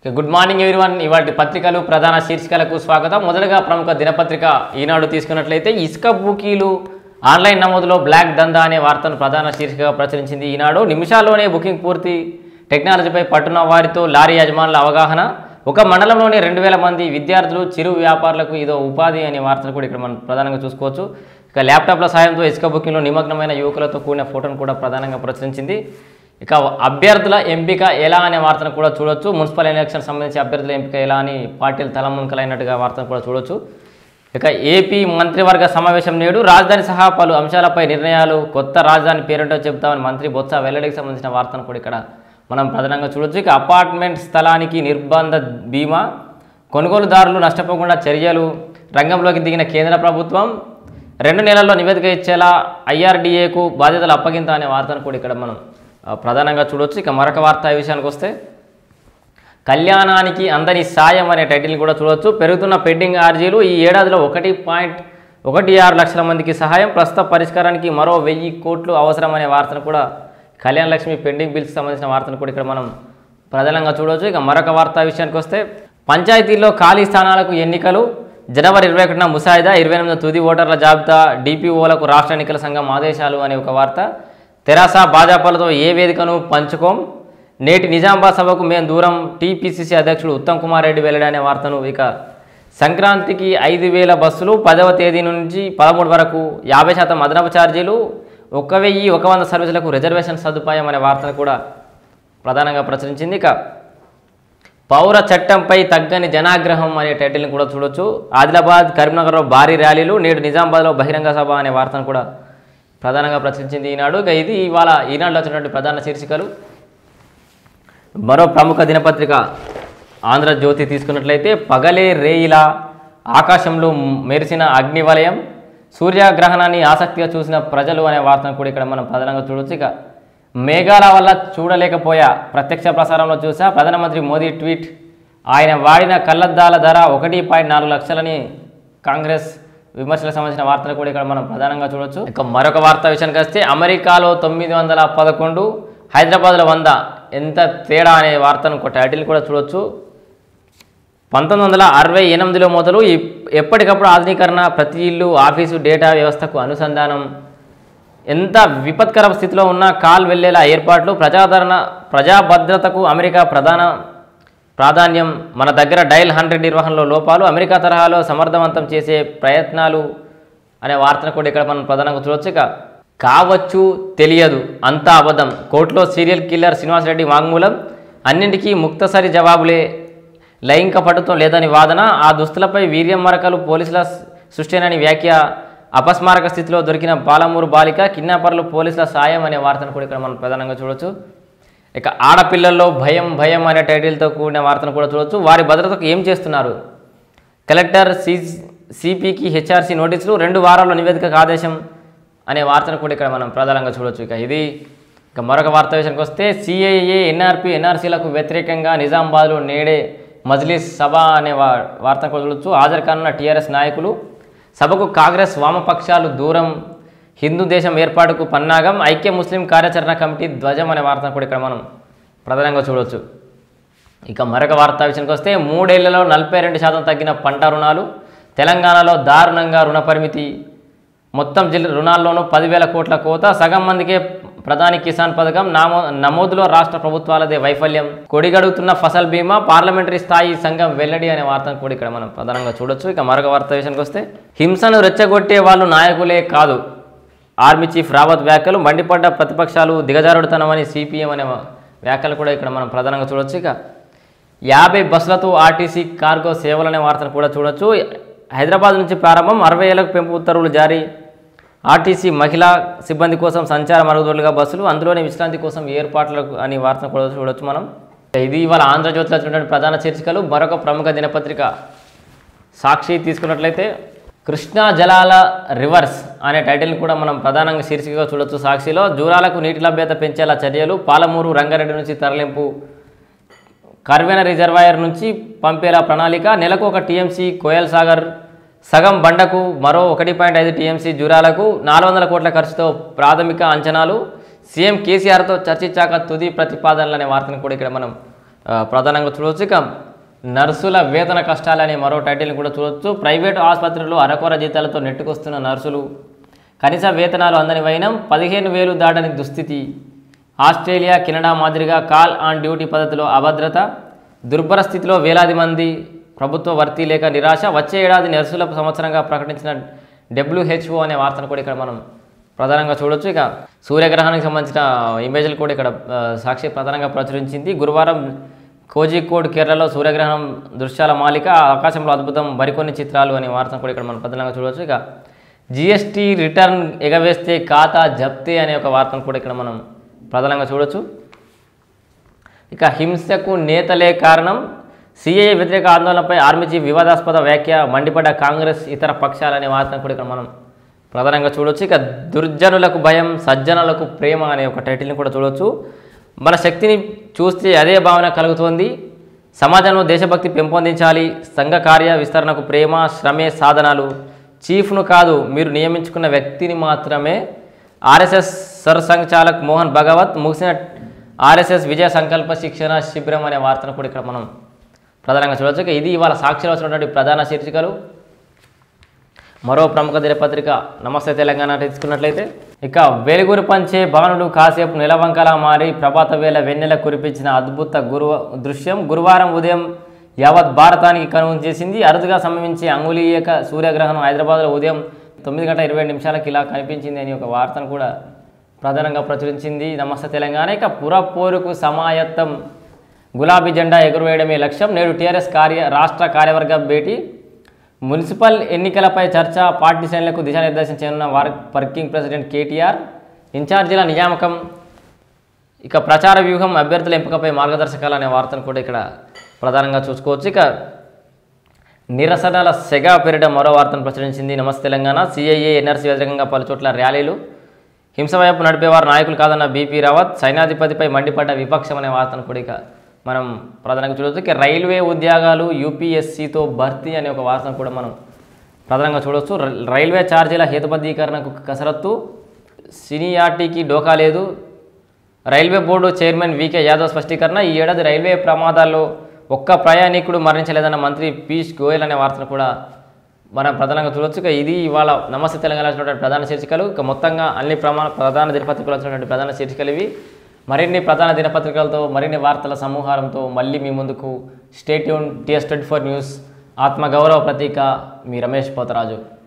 ఇక good morning everyone ఇవాటి పత్రికలు ప్రధాన శీర్షికలకు స్వాగతం మొదటగా ప్రముఖ దినపత్రిక ఈనాడు తీసుకున్నట్లయితే ఇసుక బుకీలు ఆన్లైన్ నమోదులో బ్లాక్ దందా అనే వార్తను ప్రధాన శీర్షికగా ప్రచురించింది ఈనాడు నిమిషాల్లోనే బుకింగ్ పూర్తి టెక్నాలజీపై పట్టున్న వారితో లారీ యజమానుల అవగాహన ఒక మండలంలోని రెండు వేల మంది విద్యార్థులు చిరు వ్యాపారులకు ఇదో ఉపాధి అనే వార్తను కూడా ఇక్కడ మనం ప్రధానంగా చూసుకోవచ్చు ఇక ల్యాప్టాప్ల సాయంతో ఇసుక బుకింగ్లో నిమగ్నమైన యువకులతో కూడిన ఫోటోను కూడా ప్రధానంగా ప్రచురించింది ఇక అభ్యర్థుల ఎంపిక ఎలా అనే వార్తను కూడా చూడొచ్చు మున్సిపల్ ఎలక్షన్ సంబంధించి అభ్యర్థుల ఎంపిక ఎలా అని పార్టీలు తలమునకలైనట్టుగా వార్తను కూడా చూడొచ్చు ఇక ఏపీ మంత్రివర్గ సమావేశం నేడు రాజధాని సహా పలు అంశాలపై నిర్ణయాలు కొత్త రాజధాని పేరుంటో చెబుతామని మంత్రి బొత్స వెల్లడికి సంబంధించిన వార్తను కూడా ఇక్కడ మనం ప్రధానంగా చూడొచ్చు ఇక అపార్ట్మెంట్ స్థలానికి నిర్బంధ బీమా కొనుగోలుదారులు నష్టపోకుండా చర్యలు రంగంలోకి దిగిన కేంద్ర ప్రభుత్వం రెండు నెలల్లో నివేదిక ఇచ్చేలా ఐఆర్డీఏకు బాధ్యతలు అప్పగింత అనే వార్తను కూడా ఇక్కడ మనం ఆ, ప్రధానంగా చూడొచ్చు ఇక మరొక వార్త ఈ విషయానికి వస్తే కళ్యాణానికి అందని సాయం అనే టైటిల్ని కూడా చూడొచ్చు పెరుగుతున్న పెండింగ్ ఆర్జీలు ఈ ఏడాదిలో ఒకటి పాయింట్ ఒకటి ఆరు లక్షల మందికి సహాయం ప్రస్తుత పరిష్కారానికి మరో వెయ్యి కోట్లు అవసరం అనే వార్తను కూడా కళ్యాణ లక్ష్మి పెండింగ్ బిల్స్కి సంబంధించిన వార్తను కూడా ఇక్కడ మనం ప్రధానంగా చూడవచ్చు ఇక మరొక వార్త విషయానికి వస్తే పంచాయతీల్లో ఖాళీ స్థానాలకు ఎన్నికలు జనవరి ఇరవై ఒకటిన ముసాయిదా ఇరవై ఎనిమిది తుది ఓటర్ల జాబితా డిపిఓలకు రాష్ట్ర ఎన్నికల సంఘం ఆదేశాలు అనే ఒక వార్త తెరాస భాజపాలతో ఏ వేదికను పంచుకోం నేటి నిజామాబాద్ సభకు మేము దూరం టీపీసీసీ అధ్యక్షుడు ఉత్తమ్ కుమార్ రెడ్డి వెల్లడి అనే వార్తను ఇక సంక్రాంతికి ఐదు వేల బస్సులు పదవ తేదీ నుంచి పదమూడు వరకు యాభై శాతం అదనపు ఛార్జీలు ఒక వెయ్యి ఒక వంద సర్వీసులకు రిజర్వేషన్ సదుపాయం అనే వార్తను కూడా ప్రధానంగా ప్రచురించింది ఇక పౌర చట్టంపై తగ్గని జనాగ్రహం అనే టైటిల్ని కూడా చూడొచ్చు ఆదిలాబాద్ కరీంనగర్లో భారీ ర్యాలీలు నేడు నిజామాబాద్లో బహిరంగ సభ అనే వార్తను కూడా ప్రధానంగా ప్రచురించింది ఈనాడు ఇక ఇది ఇవాళ ఈనాడులో వచ్చినటువంటి ప్రధాన శీర్షికలు మరో ప్రముఖ దినపత్రిక ఆంధ్రజ్యోతి తీసుకున్నట్లయితే పగలే రేయిలా ఆకాశంలో మెరిసిన అగ్నివలయం సూర్యగ్రహణాన్ని ఆసక్తిగా చూసిన ప్రజలు అనే వార్తను కూడా ఇక్కడ మనం ప్రధానంగా చూడొచ్చు ఇక మేఘాల వల్ల చూడలేకపోయా ప్రత్యక్ష ప్రసారంలో చూసా ప్రధానమంత్రి మోదీ ట్వీట్ ఆయన వాడిన కళ్ళద్దాల ధర ఒకటి పాయింట్ నాలుగు లక్షలని కాంగ్రెస్ విమర్శలకు సంబంధించిన వార్తలు కూడా ఇక్కడ మనం ప్రధానంగా చూడొచ్చు ఇక మరొక వార్త విషయానికి వస్తే అమెరికాలో తొమ్మిది వందల పదకొండు హైదరాబాద్లో వంద ఎంత తేడా అనే వార్తను ఒక టైటిల్ కూడా చూడొచ్చు పంతొమ్మిది వందల అరవై ఎనిమిదిలో మొదలు ఇప్- ఎప్పటికప్పుడు ఆధునీకరణ ప్రతి ఇల్లు ఆఫీసు డేటా వ్యవస్థకు అనుసంధానం ఎంత విపత్కర స్థితిలో ఉన్న కాల్ వెళ్లేలా ఏర్పాట్లు ప్రజాదరణ ప్రజా భద్రతకు అమెరికా ప్రధాన ప్రాధాన్యం మన దగ్గర డైల్ హండ్రెడ్ నిర్వహణలో లోపాలు అమెరికా తరహాలో సమర్థవంతం చేసే ప్రయత్నాలు అనే వార్తను కూడా ఇక్కడ మనం ప్రధానంగా చూడొచ్చు ఇక కావచ్చు తెలియదు అంతా అబద్ధం కోర్టులో సీరియల్ కిల్లర్ శ్రీనివాస్ రెడ్డి వాంగ్మూలం అన్నింటికీ ముక్తసరి జవాబులే లైంగిక పటుత్వం లేదని వాదన ఆ దుస్తులపై వీర్యం మరకలు పోలీసుల సృష్టినని వ్యాఖ్య అపస్మారక స్థితిలో దొరికిన పాలమూరు బాలిక కిడ్నాపర్లు పోలీసుల సాయం అనే వార్తను కూడా ఇక్కడ మనం ప్రధానంగా చూడొచ్చు ఇక ఆడపిల్లల్లో భయం భయం అనే టైటిల్తో కూడిన వార్తను కూడా చూడొచ్చు వారి భద్రతకు ఏం చేస్తున్నారు కలెక్టర్ సి సిపికి హెచ్ఆర్సీ నోటీసులు రెండు వారాల్లో నివేదికకు ఆదేశం అనే వార్తను కూడా ఇక్కడ మనం ప్రధానంగా చూడొచ్చు ఇక ఇది ఇక మరొక వార్త విషయానికి వస్తే సిఐఏ ఎన్ఆర్పి ఎన్ఆర్సీలకు వ్యతిరేకంగా నిజామాబాద్లో నేడే మజ్లిస్ సభ అనే వా వార్తను కూడా చూడొచ్చు హాజరు కానున్న టీఆర్ఎస్ నాయకులు సభకు కాంగ్రెస్ వామపక్షాలు దూరం హిందూ దేశం ఏర్పాటుకు పన్నాగం ఐక్య ముస్లిం కార్యాచరణ కమిటీ ధ్వజం అనే వార్తను కూడా ఇక్కడ మనం ప్రధానంగా చూడొచ్చు ఇక మరొక వార్తా విషయానికి వస్తే మూడేళ్లలో నలభై రెండు శాతం తగ్గిన పంట రుణాలు తెలంగాణలో దారుణంగా రుణ పరిమితి మొత్తం జిల్లా రుణాల్లోనూ పదివేల కోట్ల కోత సగం మందికే ప్రధాని కిసాన్ పథకం నామో నమోదులో రాష్ట్ర ప్రభుత్వాలదే వైఫల్యం కొడిగడుగుతున్న ఫసల్ బీమా పార్లమెంటరీ స్థాయి సంఘం వెల్లడి అనే వార్తను కూడా ఇక్కడ మనం ప్రధానంగా చూడొచ్చు ఇక మరొక వార్త విషయానికి వస్తే హింసను రెచ్చగొట్టే వాళ్ళు నాయకులే కాదు ఆర్మీ చీఫ్ రావత్ వ్యాఖ్యలు మండిపడ్డ ప్రతిపక్షాలు దిగజారుడుతనమని సిపిఎం అనే వ్యాఖ్యలు కూడా ఇక్కడ మనం ప్రధానంగా చూడొచ్చు ఇక యాభై బస్సులతో ఆర్టీసీ కార్గో సేవలనే వార్తను కూడా చూడొచ్చు హైదరాబాద్ నుంచి ప్రారంభం అరవై ఏళ్లకు పెంపు ఉత్తర్వులు జారీ ఆర్టీసీ మహిళా సిబ్బంది కోసం సంచార మరుగుదొడ్లుగా బస్సులు అందులోనే విశ్రాంతి కోసం ఏర్పాట్లకు అని వార్తను కూడా చూడొచ్చు మనం ఇది ఇవాళ ఆంధ్రజ్యోతిలో వచ్చినటువంటి ప్రధాన శీర్షికలు మరొక ప్రముఖ దినపత్రిక సాక్షి తీసుకున్నట్లయితే కృష్ణా జలాల రివర్స్ అనే టైటిల్ని కూడా మనం ప్రధానంగా శీర్షికగా చూడొచ్చు సాక్షిలో జూరాలకు నీటి లభ్యత పెంచేలా చర్యలు పాలమూరు రంగారెడ్డి నుంచి తరలింపు కర్వెన రిజర్వాయర్ నుంచి పంపేలా ప్రణాళిక నెలకు ఒక టీఎంసీ కోయల్ సాగర్ సగం బండకు మరో ఒకటి పాయింట్ ఐదు టీఎంసీ జూరాలకు నాలుగు వందల కోట్ల ఖర్చుతో ప్రాథమిక అంచనాలు సీఎం కేసీఆర్తో చర్చించాక తుది ప్రతిపాదనలు అనే వార్తను కూడా ఇక్కడ మనం ఆ, ప్రధానంగా చూడవచ్చు ఇక నర్సుల వేతన కష్టాలనే మరో టైటిల్ని కూడా చూడవచ్చు ప్రైవేటు ఆసుపత్రుల్లో అరకొర జీతాలతో నెట్టుకొస్తున్న నర్సులు కనీస వేతనాలు అందని వైనం పదిహేను వేలు దాటని దుస్థితి ఆస్ట్రేలియా కెనడా మాదిరిగా కాల్ ఆన్ డ్యూటీ పద్ధతిలో అభద్రత దుర్భర స్థితిలో వేలాది మంది ప్రభుత్వ వర్తీ లేక నిరాశ వచ్చే ఏడాది నర్సుల సంవత్సరంగా ప్రకటించిన డబ్ల్యూహెచ్ఓ అనే వార్తను కూడా ఇక్కడ మనం ప్రధానంగా చూడొచ్చు ఇక సూర్యగ్రహణానికి సంబంధించిన ఇమేజ్లు కూడా ఇక్కడ ఆ, సాక్షి ప్రధానంగా ప్రచురించింది గురువారం కోజికోడ్ కేరళలో సూర్యగ్రహణం దృశ్యాల మాలిక ఆకాశంలో అద్భుతం మరికొన్ని చిత్రాలు అనే వార్తను కూడా ఇక్కడ మనం ప్రధానంగా చూడవచ్చు ఇక జిఎస్టీ రిటర్న్ ఎగవేస్తే ఖాతా జప్తే అనే ఒక వార్తను కూడా ఇక్కడ మనం ప్రధానంగా చూడొచ్చు ఇక హింసకు నేతలే కారణం సిఐఏ వ్యతిరేక ఆందోళనపై ఆర్మీ చీఫ్ వివాదాస్పద వ్యాఖ్య మండిపడ్డ కాంగ్రెస్ ఇతర పక్షాలనే వార్తను కూడా ఇక్కడ మనం ప్రధానంగా చూడొచ్చు ఇక దుర్జనులకు భయం సజ్జనులకు ప్రేమ అనే ఒక టైటిల్ని కూడా చూడొచ్చు మన శక్తిని చూస్తే అదే భావన కలుగుతోంది సమాజంలో దేశభక్తి పెంపొందించాలి సంఘ కార్య విస్తరణకు ప్రేమ శ్రమే సాధనాలు చీఫ్ను కాదు మీరు నియమించుకున్న వ్యక్తిని మాత్రమే ఆర్ఎస్ఎస్ సర్సంఘచాలక్ మోహన్ భగవత్ ముగిసిన ఆర్ఎస్ఎస్ విజయ సంకల్ప శిక్షణ శిబిరం అనే వార్తను కూడా ఇక్కడ మనం ప్రధానంగా చూడవచ్చు ఇక ఇది ఇవాళ సాక్షిలో వచ్చినటువంటి ప్రధాన శీర్షికలు మరో ప్రముఖ దినపత్రిక నమస్తే తెలంగాణ తీసుకున్నట్లయితే ఇక వెలుగురు పంచే భానుడు కాసేపు నిలవంకలా మారి ప్రభాత వేళ వెన్నెల కురిపించిన అద్భుత గురువ దృశ్యం గురువారం ఉదయం యావత్ భారతానికి కనుగొని చేసింది అరుదుగా సంభవించే అంగుళీయక సూర్యగ్రహణం హైదరాబాద్లో ఉదయం తొమ్మిది గంటల ఇరవై నిమిషాలకు ఇలా కనిపించింది అని ఒక వార్తను కూడా ప్రధానంగా ప్రచురించింది నమస్తే తెలంగాణ ఇక పురపోరుకు సమాయత్తం గులాబీ జెండా ఎగురవేయడమే లక్ష్యం నేడు టీఆర్ఎస్ కార్య రాష్ట్ర కార్యవర్గ భేటీ మున్సిపల్ ఎన్నికలపై చర్చ పార్టీ శ్రేణులకు దిశానిర్దేశం చేయనున్న వార్ వర్కింగ్ ప్రెసిడెంట్ కేటీఆర్ ఇన్ఛార్జీల నియామకం ఇక ప్రచార వ్యూహం అభ్యర్థుల ఎంపికపై మార్గదర్శకాలు అనే వార్తను కూడా ఇక్కడ ప్రధానంగా చూసుకోవచ్చు ఇక నిరసనల సెగ పెరగడం మరో వార్తను ప్రచురించింది నమస్తే తెలంగాణ సిఐఏ ఎన్ఆర్సీ వ్యతిరేకంగా పలు చోట్ల ర్యాలీలు హింస వైపు నడిపేవారు నాయకులు కాదన్న బీపీ రావత్ సైన్యాధిపతిపై మండిపడ్డ విపక్షం అనే వార్తను కూడా ఇక మనం ప్రధానంగా చూడవచ్చు ఇక రైల్వే ఉద్యోగాలు యూపీఎస్సీతో భర్తీ అనే ఒక వార్తను కూడా మనం ప్రధానంగా చూడవచ్చు ర- రైల్వే ఛార్జీల హేతుబద్ధీకరణకు కసరత్తు సినియార్టీకి డోకా లేదు railway board chairman V K Yadav స్పష్టీకరణ ఈ ఏడాది రైల్వే ప్రమాదాల్లో ఒక్క ప్రయాణికుడు మరణించలేదన్న మంత్రి పీయూష్ గోయల్ అనే వార్తను కూడా మనం ప్రధానంగా చూడొచ్చు ఇక ఇది ఇవాళ నమస్తే తెలంగాణ వచ్చినటువంటి ప్రధాన శీర్షికలు ఇక మొత్తంగా అన్ని ప్రమాణ ప్రధాన దినపత్రికలు వచ్చినటువంటి ప్రధాన శీర్షికలు ఇవి మరిన్ని ప్రధాన దినపత్రికలతో మరిన్ని వార్తల సమూహారంతో మళ్ళీ మీ ముందుకు stay tuned TS twenty four news ఆత్మగౌరవ ప్రతీక మీ రమేష్ పోతరాజు